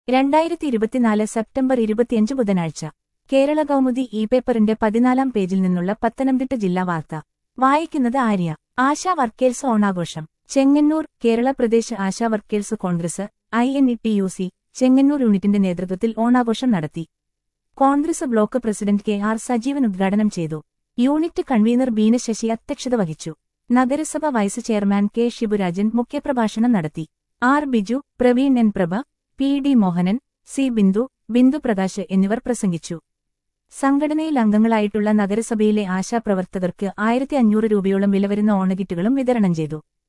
രണ്ടായിരത്തി ഇരുപത്തിനാല് സെപ്റ്റംബർ ഇരുപത്തിയഞ്ച് ബുധനാഴ്ച കേരള കൗമുദി ഇ പേപ്പറിന്റെ പതിനാലാം പേജിൽ നിന്നുള്ള പത്തനംതിട്ട ജില്ലാ വാർത്ത വായിക്കുന്നത് ആര്യ ആശാ വർക്കേഴ്സ് ഓണാഘോഷം Chengannur Kerala Pradesh ASHA workers Congress I N E T U C Chengannur യൂണിറ്റിന്റെ നേതൃത്വത്തിൽ ഓണാഘോഷം നടത്തി Congress block president K R Sajeevan ഉദ്ഘാടനം ചെയ്തു യൂണിറ്റ് കൺവീനർ ബീന ശശി അധ്യക്ഷത വഹിച്ചു നഗരസഭ വൈസ് ചെയർമാൻ കെ ശിബുരാജൻ മുഖ്യപ്രഭാഷണം നടത്തി R Biju Praveen N Prabha P D Mohanan C Bindu Bindu Prakash എന്നിവർ പ്രസംഗിച്ചു സംഘടനയിൽ അംഗങ്ങളായിട്ടുള്ള നഗരസഭയിലെ ആശാപ്രവർത്തകർക്ക് ആയിരത്തി അഞ്ഞൂറ് രൂപയോളം വില വരുന്ന ഓണക്കിറ്റുകളും വിതരണം ചെയ്തു